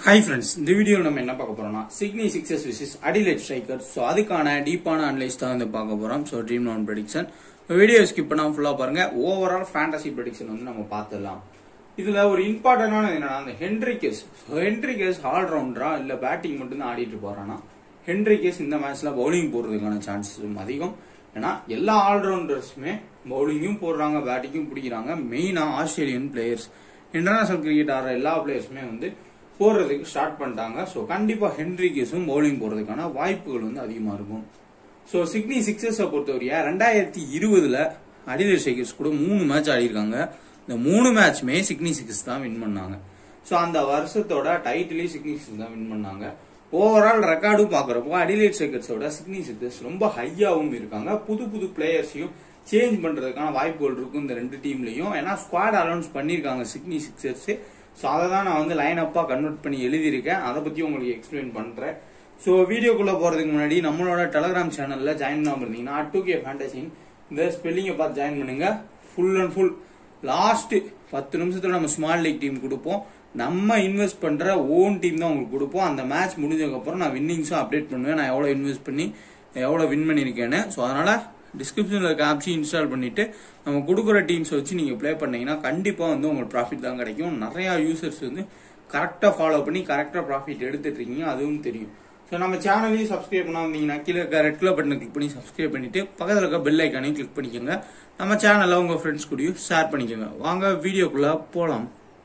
Hi friends இந்த வீடியோவில் நம்ம என்ன பார்க்க போறோம்னா Sydney Sixers vs Adelaide striker so அதுக்கான டீப்பான அனலைஸ் தான் வந்து பார்க்க போறோம் ஸோ ட்ரீம் நான் ப்ரெடிக்ஷன் வீடியோ ஸ்கிப் பண்ணாம ஃபுல்லா பாருங்க ஓவரால் ஃபேண்டசி ப்ரெடிக்ஷன் வந்து நம்ம பார்த்துடலாம் இதுல ஒரு இம்பார்ட்டன்டான என்னன்னா அந்த ஹென்ரிகேஸ் ஹென்ரிகேஸ் ஆல்ரவுண்டரா இல்ல பேட்டிங் மட்டும் தான் ஆடிட்டு போறானா ஹென்ரிகேஸ் இந்த மேட்ச்ல பவுலிங் போடுறதுக்கான சான்சஸும் அதிகம் ஏன்னா எல்லா ஆல்ரவுண்டர்ஸுமே பவுலிங்கும் போடுறாங்க பேட்டிங்கும் பிடிக்கிறாங்க மெயினா ஆஸ்திரேலியன் பிளேயர்ஸ் இன்டர்நேஷனல் கிரிக்கெட் ஆடுற எல்லா பிளேயர்ஸுமே வந்து போடுறதுக்கு ஸ்டார்ட் பண்ணிட்டாங்க ஸோ கண்டிப்பா ஹென்ரிகேஸும் பவுலிங் போடுறதுக்கான வாய்ப்புகள் வந்து அதிகமா இருக்கும் ஸோ சிட்னி சிக்ஸர்ஸை பொறுத்தவரையா ரெண்டாயிரத்தி இருபதுல அடிலர் ஷேக்கர்ஸ் கூட மூணு மேட்ச் ஆடிருக்காங்க இந்த மூணு மேட்ச்மே சிட்னி சிக்ஸ் தான் வின் பண்ணாங்க ஸோ அந்த வருஷத்தோட டைட்டிலே சிட்னி சிக்ஸ் தான் வின் பண்ணாங்க ஓவரால் ரெக்கார்டும் பாக்குறப்போ அடிலைட் ஷேக்கர்ஸோட சிட்னி சிக்ஸர்ஸ் ரொம்ப ஹையாவும் இருக்காங்க புது புது பிளேயர்ஸையும் சேஞ்ச் பண்றதுக்கான வாய்ப்புகள் இருக்கும் இந்த ரெண்டு டீம்லயும் ஏன்னா ஸ்குவாட் அலௌன்ஸ் பண்ணிருக்காங்க சிட்னி சிக்ஸர்ஸ் ஸோ அதை தான் நான் வந்து லைன் அப்பா கன்வெர்ட் பண்ணி எழுதியிருக்கேன் அதை பத்தி உங்களுக்கு எக்ஸ்பிளைன் பண்றேன் ஸோ வீடியோக்குள்ள போறதுக்கு முன்னாடி நம்மளோட டெலகிராம் சேனல்ல ஜாயின் பண்ணாம இருந்தீங்கன்னா டூ கே ஃபேண்டசின் இந்த ஸ்பெல்லிங்கை பார்த்து ஜாயின் பண்ணுங்க ஃபுல் அண்ட் ஃபுல் லாஸ்ட் பத்து நிமிஷத்துல நம்ம ஸ்மால் லீக் டீம் கொடுப்போம் நம்ம இன்வெஸ்ட் பண்ற ஓன் டீம் தான் உங்களுக்கு கொடுப்போம் அந்த மேட்ச் முடிஞ்சதுக்கு அப்புறம் நான் வின்னிங்ஸும் அப்டேட் பண்ணுவேன் நான் எவ்வளவு இன்வெஸ்ட் பண்ணி எவ்வளவு வின் பண்ணிருக்கேன்னு ஸோ அதனால டிஸ்கிரிப்ஷன்ல இருக்க ஆப்ஸையும் இன்ஸ்டால் பண்ணிட்டு நம்ம கொடுக்குற டீம்ஸ் வச்சு நீங்க ப்ளே பண்ணீங்கன்னா கண்டிப்பா வந்து உங்களுக்கு ப்ராஃபிட் தான் கிடைக்கும் நிறைய யூசர்ஸ் வந்து கரெக்டா ஃபாலோ பண்ணி கரெக்டா ப்ராஃபிட் எடுத்துட்டு இருக்கீங்க அதுவும் தெரியும் ஸோ நம்ம சேனலையும் சப்ஸ்கிரைப் பண்ணாமீங்கன்னா கீழே இருக்க ரெட் கலர் பட்டனை கிளிக் பண்ணி சப்ஸ்கிரைப் பண்ணிட்டு பக்கத்தில் இருக்க பெல் ஐக்கானையும் கிளிக் பண்ணிக்கோங்க நம்ம சேனலை உங்க ஃப்ரெண்ட்ஸ் கூடயும் ஷேர் பண்ணிக்கோங்க வாங்க வீடியோக்குள்ள போலாம்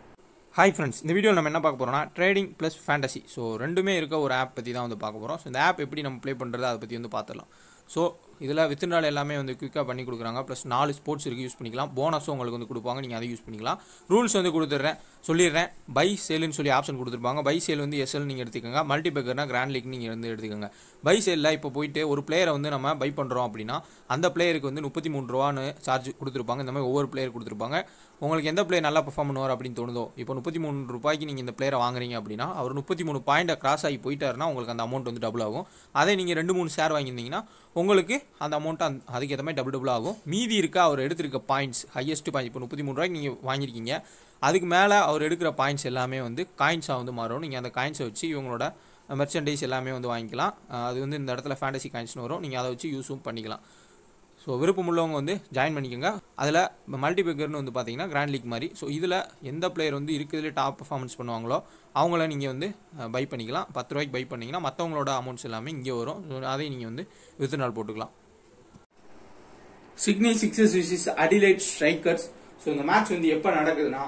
ஹாய் ஃப்ரெண்ட்ஸ் இந்த வீடியோவில் நம்ம என்ன பார்க்க போறோம்னா ட்ரேடிங் ப்ளஸ் ஃபேண்டசி ஸோ ரெண்டுமே இருக்க ஒரு ஆப் பற்றி தான் வந்து பார்க்க போகிறோம் ஸோ இந்த ஆப் எப்படி நம்ம ப்ளே பண்ணுறது அதை பற்றி வந்து பார்த்துடலாம் ஸோ இதில் வித்நாள் எல்லாமே வந்து குயிக்காக பண்ணி கொடுக்குறாங்க ப்ளஸ் நாலு ஸ்போர்ட்ஸ் இருக்குது யூஸ் பண்ணிக்கலாம் போனஸும் உங்களுக்கு வந்து கொடுப்பாங்க நீங்கள் அதை யூஸ் பண்ணிக்கலாம் ரூல்ஸ் வந்து கொடுத்துட்றேன் சொல்லிடுறேன் பை சேல்னு சொல்லி ஆப்ஷன் கொடுத்துருப்பாங்க பை சேல் வந்து எஸ்எல் நீங்கள் எடுத்துக்கோங்க மல்டி பேக்கர்னா கிராண்ட் லீக் நீங்கள் வந்து எடுத்துக்கோங்க பை சேலில் இப்போ போயிட்டு ஒரு பிளேயரை வந்து நம்ம பை பண்ணுறோம் அப்படின்னா அந்த பிளேயருக்கு வந்து முப்பத்தி மூணு ரூபான்னு சார்ஜ் கொடுத்துருப்பாங்க இந்த மாதிரி ஒவ்வொரு பிளேயர் கொடுத்துருப்பாங்க உங்களுக்கு எந்த பிளேயர் நல்லா பெர்ஃபார்ம் பண்ணுவார் அப்படின்னு தோணுதோ இப்போ முப்பத்தி மூணு ரூபாய்க்கு நீங்கள் இந்த பிளேயரை வாங்குறீங்க அப்படின்னா அவர் முப்பத்தி மூணு பாயிண்டை கிராஸ் ஆகி போயிட்டாருன்னா உங்களுக்கு அந்த அமௌண்ட் வந்து டபுள் ஆகும் அதே நீங்கள் ரெண்டு மூணு ஷேர் வாங்கியிருந்தீங்கன்னா உங்களுக்கு அந்த அமௌண்ட் அந்த அதுக்கேற்ற மாதிரி டபுள் டபுள் ஆகும் மீதி இருக்க அவர் எடுத்திருக்க பாயிண்ட்ஸ் ஹையஸ்ட் பாயிண்ட் இப்போ முப்பத்தி மூணு ரூபாய்க்கு நீங்கள் வாங்கியிருக்கீங்க அதுக்கு மேலே அவர் எடுக்கிற பாயிண்ட்ஸ் எல்லாமே வந்து காயின்ஸாக வந்து மாறும் நீங்கள் அந்த காயின்ஸை வச்சு இவங்களோட மெர்ச்சன்டைஸ் எல்லாமே வந்து வாங்கிக்கலாம் அது வந்து இந்த இடத்துல ஃபேண்டசி காயின்ஸ்னு வரும் நீங்கள் அதை வச்சு யூஸும் பண்ணிக்கலாம் ஸோ விருப்பம் உள்ளவங்க வந்து ஜாயின் பண்ணிக்கோங்க அதில் மல்டிபேக்கர்னு வந்து பார்த்தீங்கன்னா கிராண்ட் லீக் மாதிரி ஸோ இதில் எந்த பிளேயர் வந்து இருக்கிறதுலே டாப் பர்ஃபார்மன்ஸ் பண்ணுவாங்களோ அவங்கள நீங்கள் வந்து பை பண்ணிக்கலாம் பத்து ரூபாய்க்கு பை பண்ணிங்கன்னா மற்றவங்களோட அமௌண்ட்ஸ் எல்லாமே இங்கே வரும் ஸோ அதையும் நீங்கள் வந்து வித்து நாள் போட்டுக்கலாம் Sydney Sixers vs Adelaide Strikers so இந்த மேட்ச் வந்து எப்போ நடக்குதுன்னா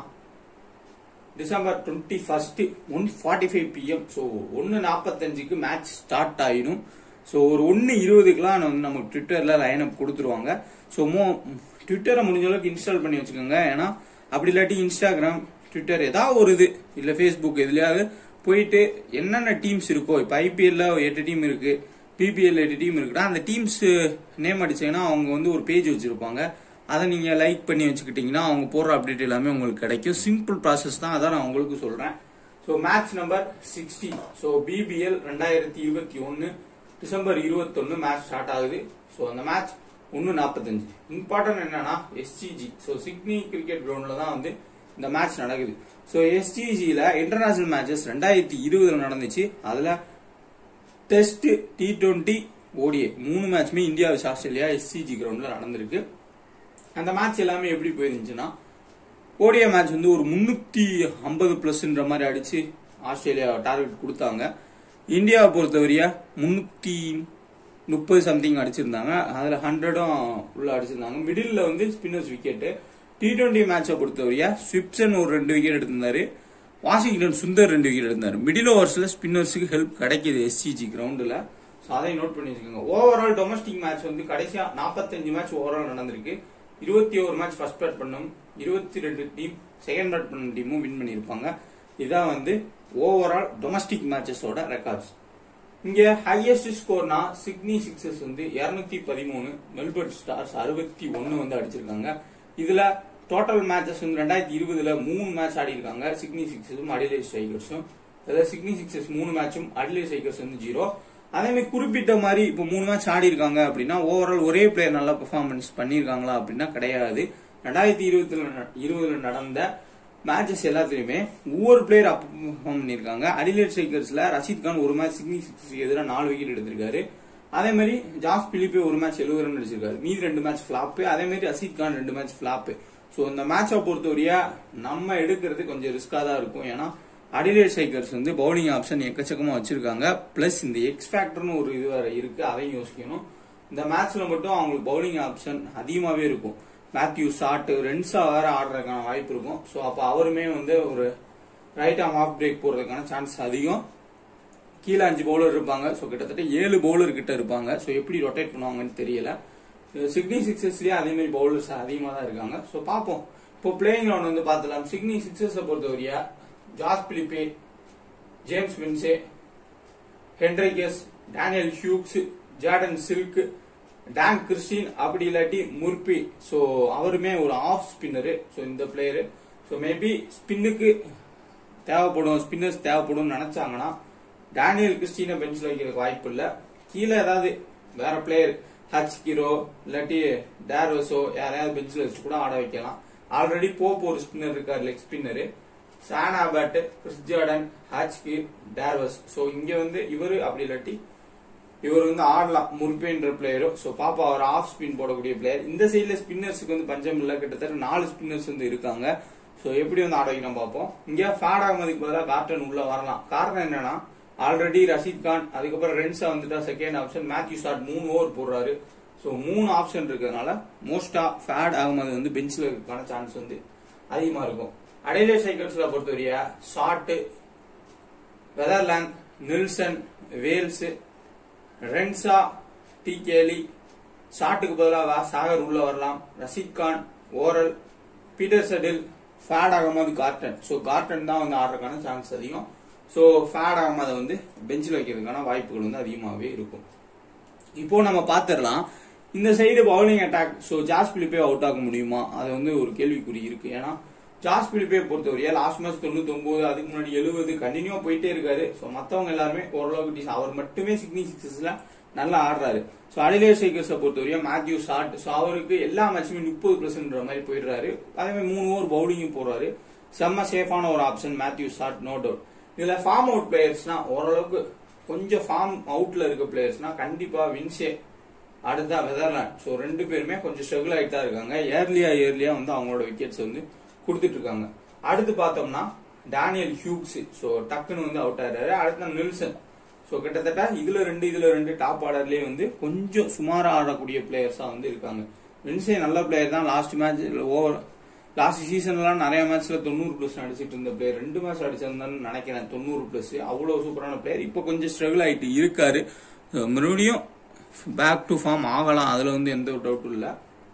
December twenty first one forty five PM so ஒன்று நாற்பத்தஞ்சுக்கு மேட்ச் ஸ்டார்ட் ஆயிடும் ஸோ ஒரு ஒன்று இருபதுக்குலாம் வந்து நமக்கு ட்விட்டரில் லைன் அப் கொடுத்துருவாங்க ஸோ மோ ட்விட்டரை முடிஞ்ச அளவுக்கு இன்ஸ்டால் பண்ணி வச்சுக்கோங்க ஏன்னா அப்படி இல்லாட்டி இன்ஸ்டாகிராம் ட்விட்டர் ஏதாவது ஒரு இது இல்லை ஃபேஸ்புக் எதுலையாவது போயிட்டு என்னென்ன டீம்ஸ் இருக்கோ இப்போ ஐபிஎல்ல எட்டு டீம் இருக்கு பிபிஎல் எட்டு டீம் இருக்குன்னா அந்த டீம்ஸ் நேம் அடிச்சீங்கன்னா அவங்க வந்து ஒரு பேஜ் வச்சிருப்பாங்க அதை நீங்க லைக் பண்ணி வச்சுக்கிட்டீங்கன்னா அவங்க போடுற அப்டேட் எல்லாமே உங்களுக்கு கிடைக்கும் சிம்பிள் ப்ராசஸ் தான் அதான் நான் உங்களுக்கு சொல்றேன் so match number sixty so BBL ரெண்டாயிரத்தி இருபத்தி ஒன்னு டிசம்பர் இருபத்தொன்னு மேட்ச் ஸ்டார்ட் ஆகுது ஸோ அந்த மேட்ச் ஒன்னு நாற்பத்தஞ்சு இம்பார்ட்டன்ட் என்னன்னா எஸ்டிஜி ஸோ சிட்னி கிரிக்கெட் கிரவுண்ட்ல தான் வந்து இந்த மேட்ச் நடக்குது ஸோ எஸ்டிஜியில இன்டர்நேஷனல் மேட்சஸ் ரெண்டாயிரத்தி இருபதுல நடந்துச்சு அதுல டெஸ்ட் டி டுவெண்ட்டி ஓடிஏ மூணு மேட்ச்மே இந்தியா விஸ் ஆஸ்திரேலியா எஸ்சிஜி கிரவுண்ட்ல நடந்திருக்கு அந்த மேட்ச் எல்லாமே எப்படி போயிருந்துச்சுன்னா ஓடிஏ மேட்ச் வந்து ஒரு முன்னூத்தி ஐம்பது பிளஸ்ன்ற மாதிரி அடிச்சு ஆஸ்திரேலியா டார்கெட் கொடுத்தாங்க இந்தியாவை பொறுத்தவரையா முன்னூத்தி முப்பது சம்திங் அடிச்சிருந்தாங்க அதுல ஹண்ட்ரடும் உள்ள அடிச்சிருந்தாங்க மிடில் வந்து ஸ்பின்னர்ஸ் விக்கெட் டி டுவெண்ட்டி மேட்சை பொறுத்தவரையா ஸ்விப்சன் ஒரு ரெண்டு விக்கெட் எடுத்திருந்தாரு வாஷிங்டன் சுந்தர் ரெண்டு விக்கெட் எடுத்தாரு மிடில் ஓவர்ஸ்ல ஸ்பின்னர்ஸுக்கு ஹெல்ப் கிடைக்குது எஸ்சிஜி கிரவுண்ட்ல ஸோ அதை நோட் பண்ணி வச்சுக்கோங்க ஓவரால் டொமஸ்டிக் மேட்ச் வந்து கடைசியா நாற்பத்தஞ்சு மேட்ச் ஓவரால் நடந்திருக்கு இருபத்தி ஒரு மேட்ச் ஃபர்ஸ்ட் பேட் பண்ணும் இருபத்தி ரெண்டு டீம் செகண்ட் பேட் பண்ண டீமும் வின் பண்ணியிருப்பாங்க இதான் வந்து ஓவரால் டொமஸ்டிக் மேட்சஸோட ரெக்கார்ட்ஸ் இங்க ஹையஸ்ட் ஸ்கோர்னா சிட்னி சிக்ஸஸ் வந்து இருநூத்தி பதிமூணு மெல்பர்ன் ஸ்டார்ஸ் அறுபத்தி ஒன்னு வந்து அடிச்சிருக்காங்க இதுல டோட்டல் மேட்சஸ் வந்து ரெண்டாயிரத்தி இருபதுல மூணு மேட்ச் ஆடி இருக்காங்க சிட்னி சிக்ஸஸும் அடிலை ஸ்ட்ரைக்கர்ஸும் அதாவது சிட்னி சிக்ஸஸ் மூணு மேட்சும் அடிலை ஸ்ட்ரைக்கர்ஸ் வந்து ஜீரோ அதே மாதிரி குறிப்பிட்ட மாதிரி இப்போ மூணு மேட்ச் ஆடி இருக்காங்க அப்படின்னா ஓவரால் ஒரே பிளேயர் நல்லா பெர்ஃபார்மன்ஸ் பண்ணியிருக்காங்களா அப்படின்னா கிடையாது ரெண்டாயிரத்தி இருபத்துல இருபதுல நடந்த மேட்சஸ் எல்லாத்துலயுமே ஒவ்வொரு பிளேயர் அப் பண்ணிருக்காங்க அடிலேட் ஸ்ட்ரைக்கர்ஸ்ல ரஷீத் கான் ஒரு மேட்ச் சிக்னி எதிராக நாலு விக்கெட் எடுத்திருக்காரு அதே மாதிரி ஜாஸ் பிலிப்பே ஒரு மேட்ச் எழுபது ரன் அடிச்சிருக்காரு மீதி ரெண்டு மேட்ச் ஃபிளாப்பு அதே மாதிரி ரஷீத் கான் ரெண்டு மேட்ச் ஃபிளாப்பு ஸோ இந்த மேட்சை பொறுத்தவரையா நம்ம எடுக்கிறது கொஞ்சம் ரிஸ்கா தான் இருக்கும் ஏன்னா அடிலேட் ஸ்ட்ரைக்கர்ஸ் வந்து பவுலிங் ஆப்ஷன் எக்கச்சக்கமா வச்சிருக்காங்க பிளஸ் இந்த எக்ஸ் ஃபேக்டர்னு ஒரு இது வேற இருக்கு அதையும் யோசிக்கணும் இந்த மேட்ச்ல மட்டும் அவங்களுக்கு பவுலிங் ஆப்ஷன் அதிகமாவே இருக்கும் மேத்யூ ஷாட் ரென்ஸா வேற ஆடுறதுக்கான வாய்ப்பு இருக்கும் ஸோ அப்போ அவருமே வந்து ஒரு ரைட் ஆம் ஆஃப் பிரேக் போறதுக்கான சான்ஸ் அதிகம் கீழே அஞ்சு பவுலர் இருப்பாங்க ஸோ கிட்டத்தட்ட ஏழு பவுலர் கிட்ட இருப்பாங்க ஸோ எப்படி ரொட்டேட் பண்ணுவாங்கன்னு தெரியல சிக்னி சிக்ஸஸ்லயே அதே மாதிரி பவுலர்ஸ் அதிகமாக தான் இருக்காங்க ஸோ பார்ப்போம் இப்போ பிளேயிங் லவுன் வந்து பார்த்துலாம் சிக்னி சிக்ஸஸை பொறுத்தவரையா Josh Philippe James Vince Henriques Daniel Hughes Jordan Silk Dan Christian அப்படி இல்லாட்டி முர்பி ஸோ அவருமே ஒரு ஆஃப் ஸ்பின்னரு ஸோ இந்த பிளேயரு ஸோ மேபி ஸ்பின்னுக்கு தேவைப்படும் ஸ்பின்னர்ஸ் தேவைப்படும் நினைச்சாங்கன்னா டேனியல் கிறிஸ்டினை பெஞ்சில் வைக்கிறதுக்கு வாய்ப்பு இல்லை கீழே ஏதாவது வேற பிளேயர் ஹச் கிரோ இல்லாட்டி டேரோஸோ யாரையாவது பெஞ்சில் வச்சு கூட ஆட வைக்கலாம் ஆல்ரெடி போப் ஒரு ஸ்பின்னர் இருக்கார் leg spinner Sean Abbott Chris Jordan ஹச் கிர் டேர்வஸ் ஸோ இங்க வந்து இவரு அப்படி இல்லாட்டி இவர் வந்து ஆடலாம் முர்பேன்ற பிளேயரும் ஸோ பாப்பா அவர் ஆஃப் ஸ்பின் போடக்கூடிய பிளேயர் இந்த சைட்ல ஸ்பின்னர்ஸுக்கு வந்து பஞ்சம் இல்லை கிட்டத்தட்ட நாலு ஸ்பின்னர்ஸ் வந்து இருக்காங்க ஸோ எப்படி வந்து ஆட வைக்கணும் பார்ப்போம் இங்க ஃபேட் ஆகுமதுக்கு பதிலாக கார்டன் உள்ள வரலாம் காரணம் என்னன்னா ஆல்ரெடி ரஷீத் கான் அதுக்கப்புறம் ரென்ஸா வந்துட்டா செகண்ட் ஆப்ஷன் மேத்யூ ஷாட் மூணு ஓவர் போடுறாரு ஸோ மூணு ஆப்ஷன் இருக்கிறதுனால மோஸ்டா ஃபேட் அகமது வந்து பெஞ்சில் இருக்கான சான்ஸ் வந்து அதிகமா இருக்கும் அடையிலே சைக்கிள்ஸ்ல பொறுத்தவரையா Short Weatherald Nielsen Wells Renshaw T Kelly ஷாட்டுக்கு பதிலாக சாகர் உள்ள வரலாம் ரஷீத் கான் ஓரல் Peter Siddle Fawad Ahmed Gordon so Gordon தான் வந்து ஆடுறதுக்கான சான்ஸ் அதிகம் ஸோ ஃபேட் அகமதை வந்து பெஞ்சில் வைக்கிறதுக்கான வாய்ப்புகள் வந்து அதிகமாகவே இருக்கும் இப்போ நம்ம பார்த்துடலாம் இந்த side bowling attack so Josh Philippe out ஆக முடியுமா அது வந்து ஒரு கேள்விக்குறி இருக்கு ஏன்னா ஜாஸ் பிலிப்பே பொறுத்தவரையா லாஸ்ட் மேட்ச் தொண்ணூத்தி ஒன்பது அதுக்கு முன்னாடி எழுபது கண்டினியூவா போயிட்டே இருக்காரு ஸோ மத்தவங்க எல்லாருமே ஓரளவுக்கு decent. அவர் மட்டுமே சிக்னி சிக்ஸஸ்ல நல்லா ஆடுறாரு ஸோ அடிலே ஷேக்கர்ஸை பொறுத்தவரையா மேத்யூ ஷாட் ஸோ அவருக்கு எல்லா மேட்சுமே முப்பது பர்சன்ட்ற மாதிரி போயிடுறாரு அதே மாதிரி மூணு ஓவர் பவுலிங்கும் போறாரு செம்ம சேஃபான ஒரு option Matthew Short no doubt இதுல ஃபார்ம் அவுட் பிளேயர்ஸ்னா ஓரளவுக்கு கொஞ்சம் ஃபார்ம் அவுட்ல இருக்க பிளேயர்ஸ்னா கண்டிப்பா வின்சே அடுத்தா வெதர்லாண்ட் ஸோ ரெண்டு பேருமே கொஞ்சம் ஸ்ட்ரகிள் ஆகிட்டு தான் இருக்காங்க ஏர்லியா ஏர்லியா வந்து அவங்களோட விக்கெட்ஸ் வந்து கொடுத்துட்டு இருக்காங்க அடுத்து பார்த்தோம்னா டேனியல் ஹியூக்ஸ் ஸோ டக்குன்னு வந்து அவுட் ஆயிடுறாரு அடுத்த நில்சன் ஸோ கிட்டத்தட்ட இதுல ரெண்டு இதுல ரெண்டு டாப் ஆர்டர்லயே வந்து கொஞ்சம் சுமாரா ஆடக்கூடிய பிளேயர்ஸா வந்து இருக்காங்க வின்சே நல்ல பிளேயர் தான் லாஸ்ட் மேட்ச் ஓவர் லாஸ்ட் சீசன்லாம் நிறைய மேட்ச்ல தொண்ணூறு பிளஸ் அடிச்சிட்டு இருந்த பிளேயர் ரெண்டு மேட்ச் அடிச்சிருந்தான்னு நினைக்கிறேன் தொண்ணூறு பிளஸ் அவ்வளவு சூப்பரான பிளேயர் இப்போ கொஞ்சம் ஸ்ட்ரகிள் ஆயிட்டு இருக்காரு So, மறுபடியும் பேக் டு ஃபார்ம் ஆகலாம் அதுல வந்து எந்த ஒரு டவுட்டும் இல்லை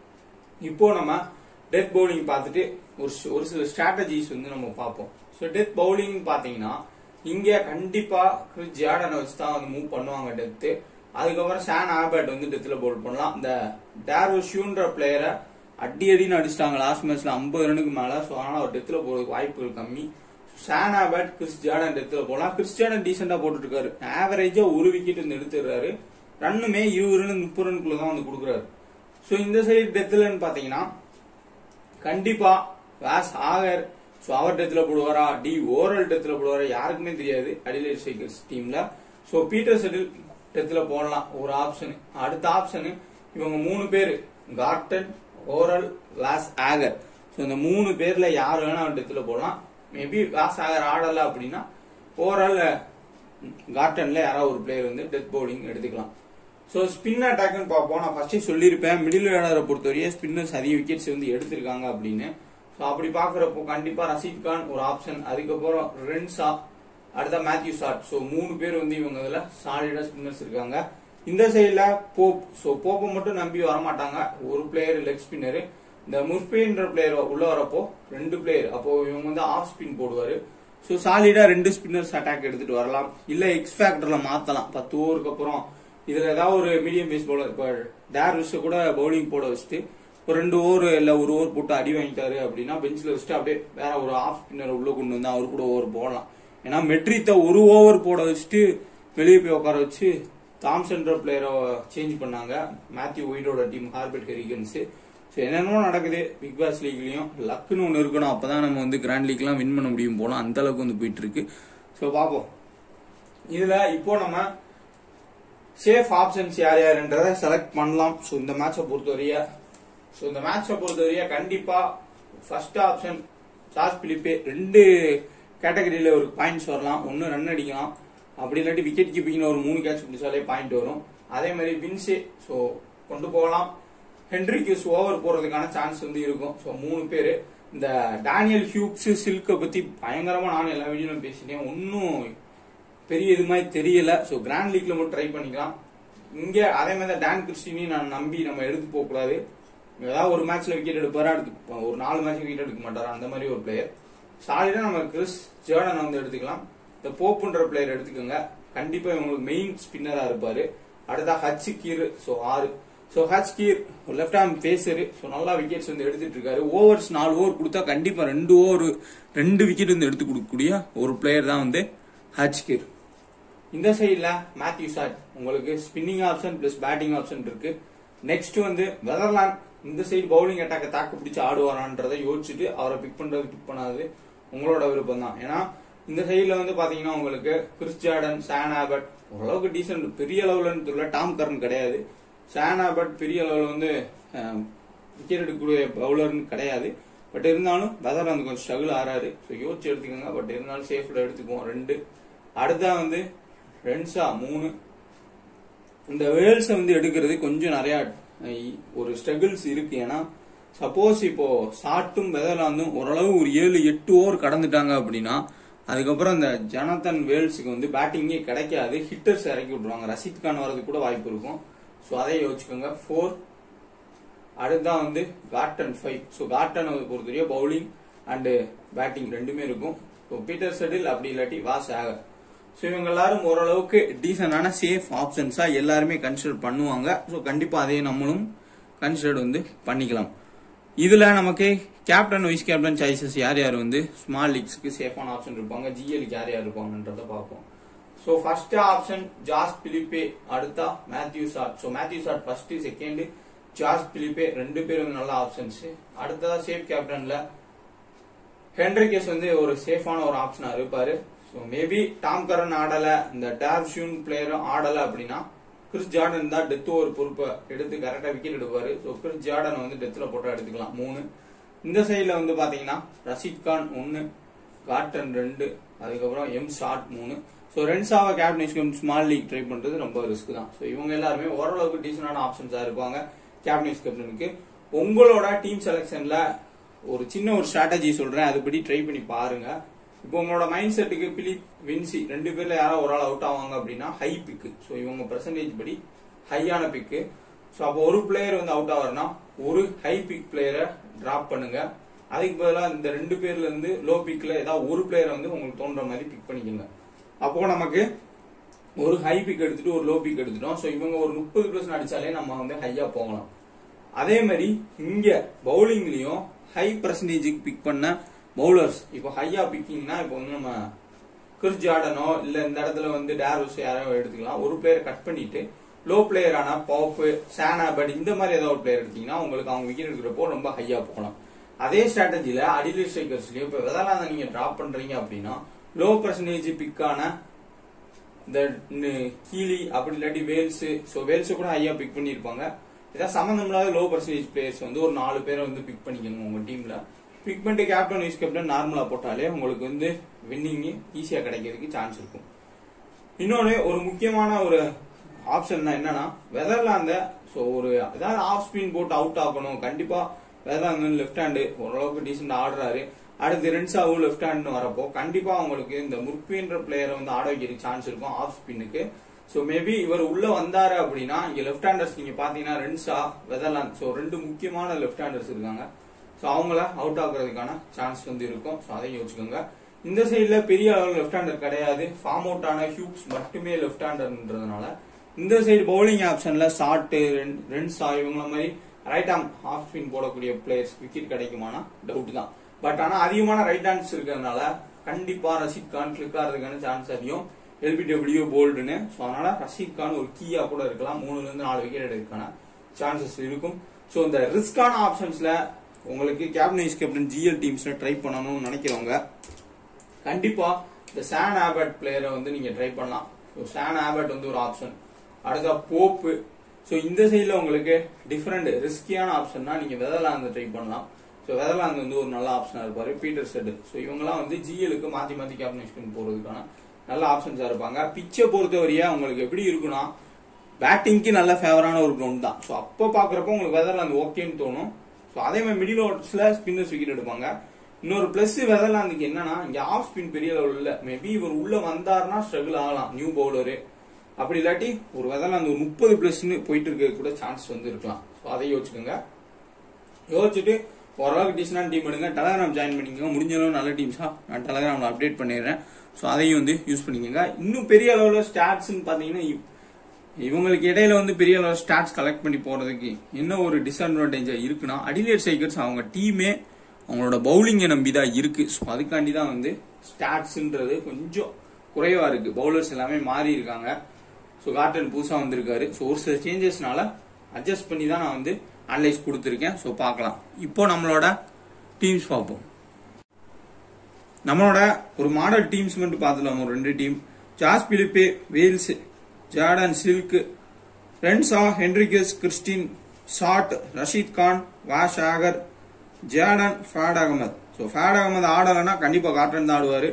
இப்போ நம்ம டெத் பவுலிங் பார்த்துட்டு ஒரு சி- ஒரு சில ஸ்ட்ராட்டஜிஸ் வந்து நம்ம பார்ப்போம் ஸோ டெத் பவுலிங் பார்த்தீங்கன்னா இங்க கண்டிப்பா கிறிஸ் ஜார்டனை வச்சு தான் வந்து மூவ் பண்ணுவாங்க டெத்து அதுக்கப்புறம் ஷான் ஆபர்ட் வந்து டெத்ல பவுல் பண்ணலாம் இந்த டேர்வஷியூன்ற பிளேயரை அடி அடின்னு அடிச்சிட்டாங்க லாஸ்ட் மேட்ச்ல ஐம்பது ரனுக்கு மேல ஸோ அதனால அவர் டெத்ல போறதுக்கு வாய்ப்புகள் கம்மி ஷான் ஆபர்ட் கிறிஸ் ஜார்டன் டெத்ல போலாம் கிறிஸ் ஜார்டன் டீசெண்டா போட்டுட்டு இருக்காரு ஆவரேஜா ஒரு விக்கெட் வந்து எடுத்துடுறாரு ரன்னுமே இருபது ரன் முப்பது ரனுக்குள்ள தான் வந்து கொடுக்குறாரு ஸோ இந்த சைடு டெத்லன்னு பாத்தீங்கன்னா கண்டிப்பா வாஸ் ஆகர் ஸோ அவர் டெத்ல போடுவாரா டி ஓரல் டெத்ல போடுவாரா யாருக்குமே தெரியாது அடிலேட் ஸ்ட்ரைக்கர்ஸ் டீம்ல ஸோ பீட்டர் செட்டில் டெத்ல போடலாம் ஒரு ஆப்ஷன் அடுத்த ஆப்ஷன் இவங்க மூணு பேர் கார்டன் ஓரல் வாஸ் ஆகர் ஸோ இந்த மூணு பேர்ல யார் வேணா அவர் டெத்ல போடலாம் மேபி வாஸ் ஆகர் ஆடல அப்படின்னா ஓவரால் கார்டன்ல யாராவது ஒரு பிளேயர் வந்து டெத் பவுலிங் எடுத்துக்கலாம் ஸோ ஸ்பின் அட்டாக்னு பார்ப்போம் நான் ஃபர்ஸ்டே சொல்லியிருப்பேன் மிடில் ஆர்டரை பொறுத்தவரையே ஸ்பின்னர்ஸ் அதிக விக்கெட்ஸ் வந்து எடுத்திருக்காங்க அப்படின்னு ஸோ அப்படி பார்க்குறப்போ கண்டிப்பா ரஷீத் கான் ஒரு ஆப்ஷன் அதுக்கப்புறம் ரென்சா அடுத்த மேத்யூ ஷாட் ஸோ மூணு பேர் வந்து இவங்க இதுல சாலிடா ஸ்பின்னர்ஸ் இருக்காங்க இந்த சைடுல போப் ஸோ போப்பை மட்டும் நம்பி வரமாட்டாங்க ஒரு பிளேயர் லெக் ஸ்பின்னர் இந்த முர்பேன்ற பிளேயர் உள்ள வரப்போ ரெண்டு பிளேயர் அப்போ இவங்க வந்து ஆஃப் ஸ்பின் போடுவாரு ஸோ சாலிடா ரெண்டு ஸ்பின்னர்ஸ் அட்டாக் எடுத்துட்டு வரலாம் இல்ல எக்ஸ் ஃபேக்டர்ல மாத்தலாம் பத்து ஓவருக்கு அப்புறம் இதுல ஏதாவது ஒரு மீடியம் பேஸ் பவுலர் இப்போ டேர் கூட பவுலிங் போட வச்சுட்டு ஒரு ரெண்டு ஓவர் இல்ல ஒரு ஓவர் போட்டு அடி வாங்கிட்டாரு அப்படின்னா பெஞ்சில் வச்சுட்டு அப்படியே வேற ஒரு ஆஃப் ஸ்பின்னர் உள்ள கொண்டு வந்து அவரு கூட ஓவர் போடலாம் ஏன்னா மெட்ரித்த ஒரு ஓவர் போட வச்சுட்டு வெளியே போய் உட்கார வச்சு தாம்சன்ற பிளேயரை சேஞ்ச் பண்ணாங்க மேத்யூ ஒயிடோட டீம் ஹார்பர்ட் ஹெரிகன்ஸ் ஸோ என்னென்னமோ நடக்குது பிக் பாஸ் லீக்லயும் லக்குன்னு ஒன்று இருக்கணும் அப்பதான் நம்ம வந்து கிராண்ட் லீக்லாம் வின் பண்ண முடியும் போலாம் அந்த அளவுக்கு வந்து போயிட்டு இருக்கு ஸோ பார்ப்போம் இதுல இப்போ நம்ம சேஃப் ஆப்ஷன்ஸ் யார் யாருன்றதை செலக்ட் பண்ணலாம் ஸோ இந்த மேட்சை பொறுத்தவரைய ஸோ இந்த மேட்சை பொறுத்தவரைய கண்டிப்பா ஃபர்ஸ்ட் ஆப்ஷன் சார்ஸ் பிலிப்பே ரெண்டு கேட்டகரியில ஒரு பாயிண்ட்ஸ் வரலாம் ஒன்னு ரன் அடிக்கலாம் அப்படி இல்லாட்டி விக்கெட் கீப்பிங்ல ஒரு மூணு கேட்ச் பிடிச்சாலே பாயிண்ட் வரும் அதே மாதிரி வின்சே ஸோ கொண்டு போகலாம் ஹென்ரிக்யூஸ் ஓவர் போறதுக்கான சான்ஸ் வந்து இருக்கும் ஸோ மூணு பேர் இந்த டேனியல் ஹியூப்ஸ் சில்கை பத்தி பயங்கரமா நான் எல்லா வீடியோலும் பேசிட்டேன் ஒன்னும் பெரிய இது மாதிரி தெரியல ஸோ கிராண்ட் லீக்ல மட்டும் ட்ரை பண்ணிக்கலாம் இங்க அதே மாதிரி தான் டான் கிறிஸ்டினையும் நான் நம்பி நம்ம எடுத்து போக கூடாது ஏதாவது ஒரு மேட்ச்ல விக்கெட் எடுப்பாரு அடுத்து ஒரு நாலு மேட்ச் விக்கெட் எடுக்க மாட்டாரு அந்த மாதிரி ஒரு பிளேயர் சாலிடா நம்ம கிறிஸ் ஜேர்டனை வந்து எடுத்துக்கலாம் இந்த போப்புன்ற பிளேயர் எடுத்துக்கோங்க கண்டிப்பா இவங்களுக்கு மெயின் ஸ்பின்னரா இருப்பாரு அடுத்தா ஹச் கீர் ஸோ ஆறு ஸோ ஹச் Kerr left arm pacer so நல்லா விக்கெட்ஸ் வந்து எடுத்துட்டு இருக்காரு ஓவர்ஸ் நாலு ஓவர் கொடுத்தா கண்டிப்பா ரெண்டு ஓவர் ரெண்டு விக்கெட் வந்து எடுத்து கொடுக்கக்கூடிய ஒரு பிளேயர் தான் வந்து ஹச் கீர் இந்த சைடுல மேத்யூ சாட் உங்களுக்கு spinning option plus batting option இருக்கு நெக்ஸ்ட் வந்து வெதர்லாண்ட் இந்த சைடு பவுலிங் அட்டாக்க தாக்கு பிடிச்சு ஆடுவாரான்றதை யோசிச்சுட்டு அவரை பிக் பண்றது பிக் பண்ணாது உங்களோட விருப்பம் தான் ஏன்னா இந்த சைடுல வந்து பாத்தீங்கன்னா உங்களுக்கு கிறிஸ் ஜார்டன் சான் ஆபர்ட் ஓரளவுக்கு டீசென்ட் பெரிய லெவல்னு தெரியல டாம் கரன் கிடையாது சான் ஆபர்ட் பெரிய லெவல் வந்து விக்கெட் எடுக்கக்கூடிய பவுலர்னு கிடையாது பட் இருந்தாலும் வெதர்லாந்து கொஞ்சம் ஸ்ட்ரகிள் ஆறாரு ஸோ யோசிச்சு எடுத்துக்கோங்க பட் இருந்தாலும் சேஃப்ல எடுத்துக்குவோம் ரெண்டு அடுத்தா வந்து ரென்ஸா மூணு இந்த வேல்ஸை வந்து எடுக்கிறது கொஞ்சம் நிறைய அஹ், ஒரு ஸ்ட்ரகிள்ஸ் இருக்கு ஏன்னா சப்போஸ் இப்போ சாட்டும் வெதர்லாந்தும் ஓரளவு ஒரு ஏழு எட்டு ஓவர் கடந்துட்டாங்க அப்படின்னா அதுக்கப்புறம் இந்த ஜனதன் வேல்ஸுக்கு வந்து பேட்டிங்கே கிடைக்காது ஹிட்டர்ஸ் இறக்கி விட்டுருவாங்க ரஷீத் கான் வரதுக்கு கூட வாய்ப்பு இருக்கும் ஸோ அதை யோசிச்சுக்கோங்க ஃபோர் அடுத்ததான் வந்து கார்டன் ஃபைவ் ஸோ கார்டன் பொறுத்தவரையும் பவுலிங் அண்டு பேட்டிங் ரெண்டுமே இருக்கும் ஸோ பீட்டர் செடில் அப்படி இல்லாட்டி வாஸ் ஆக ஸோ இவங்க எல்லாரும் ஓரளவுக்கு டீசென்டான சேஃப் ஆப்ஷன்ஸா எல்லாருமே கன்சிடர் பண்ணுவாங்க ஸோ கண்டிப்பா அதே நம்மளும் கன்சிடர் வந்து பண்ணிக்கலாம் இதுல நமக்கு கேப்டன் வைஸ் கேப்டன் சாய்ஸஸ் யார் யார் வந்து ஸ்மால் லீக்ஸ்க்கு சேஃபான ஆப்ஷன் இருப்பாங்க ஜிஎலுக்கு யார் யார் இருப்பாங்கன்றத பார்ப்போம் so first option Josh Philippe அடுத்தா Matthew Short so Matthew Short first second Josh Philippe ரெண்டு பேரும் வந்து நல்ல ஆப்ஷன்ஸ் அடுத்ததா சேஃப் கேப்டன்ல ஹென்ரிகேஸ் வந்து ஒரு சேஃபான ஒரு ஆப்ஷனா இருப்பாரு ஸோ மேபி டாம் கரன் ஆடல இந்த டேப் ஷூன் பிளேயரும் ஆடல அப்படின்னா கிறிஸ் ஜார்டன் தான் டெத் ஒரு பொறுப்பை எடுத்து கரெக்டா விக்கெட் எடுப்பாரு ஸோ கிறிஸ் ஜார்டன் வந்து டெத்ல போட்டு எடுத்துக்கலாம் மூணு இந்த சைடுல வந்து பாத்தீங்கன்னா ரஷீத் கான் ஒன்னு காட்டன் ரெண்டு அதுக்கப்புறம் எம் ஷாட் மூணு ஸோ ரென்ஸாவை கேப்டன் ஸ்மால் லீக் ட்ரை பண்றது ரொம்ப ரிஸ்க் தான் ஸோ இவங்க எல்லாருமே ஓரளவுக்கு டீசென்டான ஆப்ஷன்ஸா இருப்பாங்க கேப்டன் கேப்டனுக்கு உங்களோட டீம் செலெக்ஷன்ல ஒரு சின்ன ஒரு ஸ்ட்ராட்டஜி சொல்றேன் அதுபடி ட்ரை பண்ணி பாருங்க இப்போ உங்களோட மைண்ட் செட்டுக்கு பிலிப் வின்சி ரெண்டு பேர்ல யாராவது ஒரு ஆள் அவுட் ஆவாங்க அப்படின்னா ஹை பிக்கு ஸோ இவங்க பெர்சன்டேஜ் படி ஹையான பிக்கு ஸோ அப்போ ஒரு பிளேயர் வந்து அவுட் ஆவாருன்னா ஒரு ஹை பிக் பிளேயரை டிராப் பண்ணுங்க அதுக்கு பதிலாக இந்த ரெண்டு பேர்ல இருந்து லோ பிக்ல ஏதாவது ஒரு பிளேயரை வந்து உங்களுக்கு தோன்ற மாதிரி பிக் பண்ணிக்கோங்க அப்போ நமக்கு ஒரு ஹை பிக் எடுத்துட்டு ஒரு லோ பிக் எடுத்துட்டோம் ஸோ இவங்க ஒரு முப்பது பிளஸ் அடிச்சாலே நம்ம வந்து ஹையா போகலாம் அதே மாதிரி இங்க பவுலிங்லயும் ஹை பர்சன்டேஜுக்கு பிக் பண்ண பவுலர்ஸ் இப்போ ஹையா பிக்கிங்னா இப்போ வந்து நம்ம கிறிஸ் ஜார்டனோ இல்ல இந்த இடத்துல வந்து டேரோஸ் யாரோ எடுத்துக்கலாம் ஒரு பிளேயர் கட் பண்ணிட்டு லோ பிளேயரான பாப்பு சானாபட் இந்த மாதிரி ஏதாவது ஒரு பிளேயர் எடுத்தீங்கன்னா உங்களுக்கு அவங்க விக்கெட் எடுக்கிறப்போ ரொம்ப ஹையா போகலாம் அதே ஸ்ட்ராட்டஜில அடிலி ஸ்ட்ரைக்கர்ஸ்லயும் இப்ப வெதலாந்த நீங்க டிராப் பண்றீங்க அப்படின்னா லோ பர்சன்டேஜ் பிக்கான இந்த ந- கீலி அப்படி இல்லாட்டி வேல்ஸ் ஸோ வேல்ஸ் கூட ஹையா பிக் பண்ணியிருப்பாங்க ஏதாவது சம்மந்தம் இல்லாத லோ பர்சன்டேஜ் பிளேயர்ஸ் வந்து ஒரு நாலு பேரை வந்து பிக் பண்ணிக்கணும் உங்க டீம்ல பிக் பண்ணிட்டு கேப்டன் வைஸ் கேப்டன் நார்மலா போட்டாலே உங்களுக்கு வந்து வின்னிங் ஈஸியா கிடைக்கிறதுக்கு சான்ஸ் இருக்கும் இன்னொன்னு ஒரு முக்கியமான ஒரு ஆப்ஷன் என்னன்னா வெதர்லாந்த ஸோ ஒரு ஏதாவது ஆஃப் ஸ்பின் போட்டு அவுட் ஆகணும் கண்டிப்பா வெதர்லாந்து லெஃப்ட் ஹேண்டு ஓரளவுக்கு டீசென்ட் ஆடுறாரு அடுத்து ரென்ஸாவும் லெஃப்ட் ஹேண்ட் வரப்போ கண்டிப்பா உங்களுக்கு இந்த முர்பின்ற பிளேயரை வந்து ஆட வைக்கிறதுக்கு சான்ஸ் இருக்கும் ஆஃப் ஸ்பின்னுக்கு ஸோ மேபி இவர் உள்ள வந்தாரு அப்படின்னா இங்க லெஃப்ட் ஹேண்டர்ஸ் நீங்க பாத்தீங்கன்னா ரென்ஸா வெதர்லாந்து ஸோ ரெண்டு முக்கியமான லெஃப்ட் ஹேண்டர்ஸ் இருக்காங்க ஸோ அவங்கள அவுட் ஆகுறதுக்கான சான்ஸ் வந்து இருக்கும் ஸோ அதையும் யோசிச்சுக்கோங்க இந்த சைடுல பெரிய அளவில் லெஃப்ட் ஹேண்டர் கிடையாது ஃபார்ம் அவுட் ஆன ஹியூப்ஸ் மட்டுமே லெஃப்ட் ஹேண்டர்ன்றதுனால இந்த சைடு பவுலிங் ஆப்ஷன்ல ஷார்ட் ரென்ஸா இவங்கள மாதிரி ரைட் ஆம் ஆஃப் ஸ்பின் போடக்கூடிய பிளேயர்ஸ் விக்கெட் கிடைக்குமானா டவுட் தான் பட் ஆனா அதிகமான ரைட் ஹேண்ட்ஸ் இருக்கிறதுனால கண்டிப்பா ரஷீத் கான் கிளிக் ஆகிறதுக்கான சான்ஸ் அதிகம் எல்பிடபிள்யூ போல்டுன்னு ஸோ அதனால ரஷீத் கான் ஒரு கீயா கூட இருக்கலாம் மூணுல இருந்து நாலு விக்கெட் எடுக்கிறதுக்கான சான்சஸ் இருக்கும் ஸோ இந்த ரிஸ்கான ஆப்ஷன்ஸ்ல உங்களுக்கு கேப்டன் வைஸ் கேப்டன் ஜிஎல் டீம்ஸ்ல ட்ரை பண்ணணும்னு நினைக்கிறவங்க கண்டிப்பா இந்த சான் ஆபர்ட் பிளேயரை வந்து நீங்க ட்ரை பண்ணலாம் ஸோ சான் ஆபர்ட் வந்து ஒரு ஆப்ஷன் அடுத்த போப்பு ஸோ இந்த சைடில் உங்களுக்கு டிஃப்ரெண்ட் ரிஸ்கியான ஆப்ஷன்னா நீங்க வெதர்லாந்து ட்ரை பண்ணலாம் ஸோ வெதர்லாந்து வந்து ஒரு நல்ல ஆப்ஷனா இருப்பாரு பீட்டர் செட் ஸோ இவங்கலாம் வந்து ஜிஎலுக்கு மாத்தி மாத்தி கேப்டன் போறதுக்கான நல்ல ஆப்ஷன்ஸா இருப்பாங்க பிச்சை பொறுத்தவரையா உங்களுக்கு எப்படி இருக்குன்னா பேட்டிங்க்கு நல்ல ஃபேவரான ஒரு கிரவுண்ட் தான் ஸோ அப்போ பாக்குறப்ப உங்களுக்கு வெதர்லாந்து ஓகேன்னு தோணும் ஸோ அதே மாதிரி மிடில் ஓவர்ஸ்ல ஸ்பின்னர்ஸ் விக்கெட் எடுப்பாங்க இன்னொரு பிளஸ் வெதர்லாந்துக்கு என்னன்னா இங்க ஆஃப் ஸ்பின் பெரிய லெவல் இல்ல மேபி இவர் உள்ள வந்தாருன்னா ஸ்ட்ரகிள் ஆகலாம் நியூ பவுலரு அப்படி இல்லாட்டி ஒரு வெதர்லாந்து ஒரு முப்பது பிளஸ்னு போயிட்டு இருக்க கூட சான்ஸ் வந்து இருக்கலாம் ஸோ அதை யோசிச்சுக்கோங்க யோசிச்சுட்டு ஓரளவுக்கு டீசனான டீம் எடுங்க டெலகிராம் ஜாயின் பண்ணிக்கோங்க முடிஞ்ச அளவு நல்ல டீம்ஸா நான் டெலகிராம்ல அப்டேட் பண்ணிடுறேன் ஸோ அதையும் வந்து யூஸ் பண்ணிக்கோங்க இன்னும் பெரிய அளவில் ஸ்டாட்ஸ்ன்னு பார்த்தீங்கன்னா இவ்- இவங்களுக்கு இடையில வந்து பெரிய அளவு ஸ்டாட்ஸ் கலெக்ட் பண்ணி போறதுக்கு என்ன ஒரு டிஸ்அட்வான்டேஜா இருக்குன்னா அடிலேட் சைக்கர்ஸ் அவங்க டீமே அவங்களோட பவுலிங்கை நம்பி தான் இருக்கு ஸோ அதுக்காண்டி தான் வந்து ஸ்டாட்ஸ்ன்றது கொஞ்சம் குறைவா இருக்கு பவுலர்ஸ் எல்லாமே மாறி இருக்காங்க ஸோ கார்டன் புதுசா வந்திருக்காரு ஸோ ஒரு சில சேஞ்சஸ்னால அட்ஜஸ்ட் பண்ணி தான் நான் வந்து அனலைஸ் கொடுத்துருக்கேன் ஸோ பார்க்கலாம் இப்போ நம்மளோட டீம்ஸ் பார்ப்போம் நம்மளோட ஒரு மாடல் டீம்ஸ் மட்டும் பார்த்துலாம் ஒரு ரெண்டு team Josh Philippe Wells Jordan Silk Renshaw Henriques Christian Short Rashid Khan Wes Agar Jordan Fawad Ahmed so Fawad Ahmed ஆடலைன்னா கண்டிப்பாக காட்டன் தான் ஆடுவார்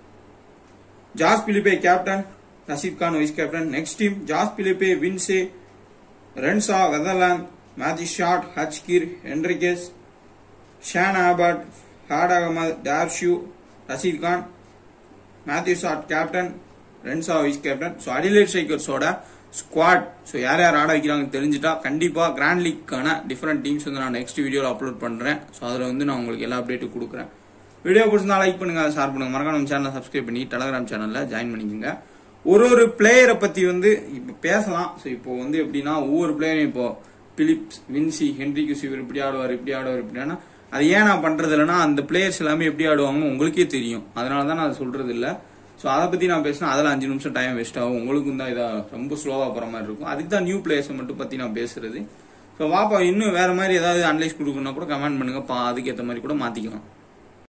Josh Philippe captain Rashid Khan vice captain next team Josh Philippe Vince Renshaw Weatherald Matthew Short ஹச்கீர் Henriques Sean Abbott Fawad Ahmed Dwarshuis Rashid Khan Matthew Short captain Renshaw vice captain so Adelaide ஸ்ட்ரைக்கர்ஸோட squad so யார் யார் ஆட வைக்கிறாங்க தெரிஞ்சுட்டா கண்டிப்பாக கிராண்ட் லீக்கான டிஃப்ரெண்ட் டீம்ஸ் வந்து நான் நெக்ஸ்ட் வீடியோவில் அப்லோட் பண்ணுறேன் ஸோ அதில் வந்து நான் உங்களுக்கு எல்லா அப்டேட்டும் கொடுக்குறேன் வீடியோ பிடிச்சிருந்தா லைக் பண்ணுங்க ஷேர் பண்ணுங்க மறக்காம நம்ம சேனலை சப்ஸ்கிரைப் பண்ணி டெலகிராம் சேனலில் ஜாயின் பண்ணிக்கோங்க ஒரு ஒரு பிளேயரை பற்றி வந்து இப்போ பேசலாம் ஸோ இப்போ வந்து எப்படின்னா ஒவ்வொரு பிளேயரும் இப்போ பிலிப்ஸ் வின்சி ஹென்ரிக்யூஸ் இவர் இப்படி ஆடுவார் இப்படி ஆடுவார் இப்படின்னா அது ஏன் நான் பண்றது இல்லைன்னா அந்த பிளேயர்ஸ் எல்லாமே எப்படி ஆடுவாங்கன்னு உங்களுக்கே தெரியும் அதனால தான் நான் அதை சொல்றது இல்லை ஸோ அதை பத்தி நான் பேசினா அதில் அஞ்சு நிமிஷம் டைம் வேஸ்ட் ஆகும் உங்களுக்கும் தான் இதா ரொம்ப ஸ்லோவா போற மாதிரி இருக்கும் அதுக்கு தான் நியூ பிளேயர்ஸை மட்டும் பத்தி நான் பேசுறது ஸோ வாப்பா இன்னும் வேற மாதிரி ஏதாவது அனலைஸ் கொடுக்கணும்னா கூட கமெண்ட் பண்ணுங்க பா அதுக்கேற்ற மாதிரி கூட மாத்திக்கலாம்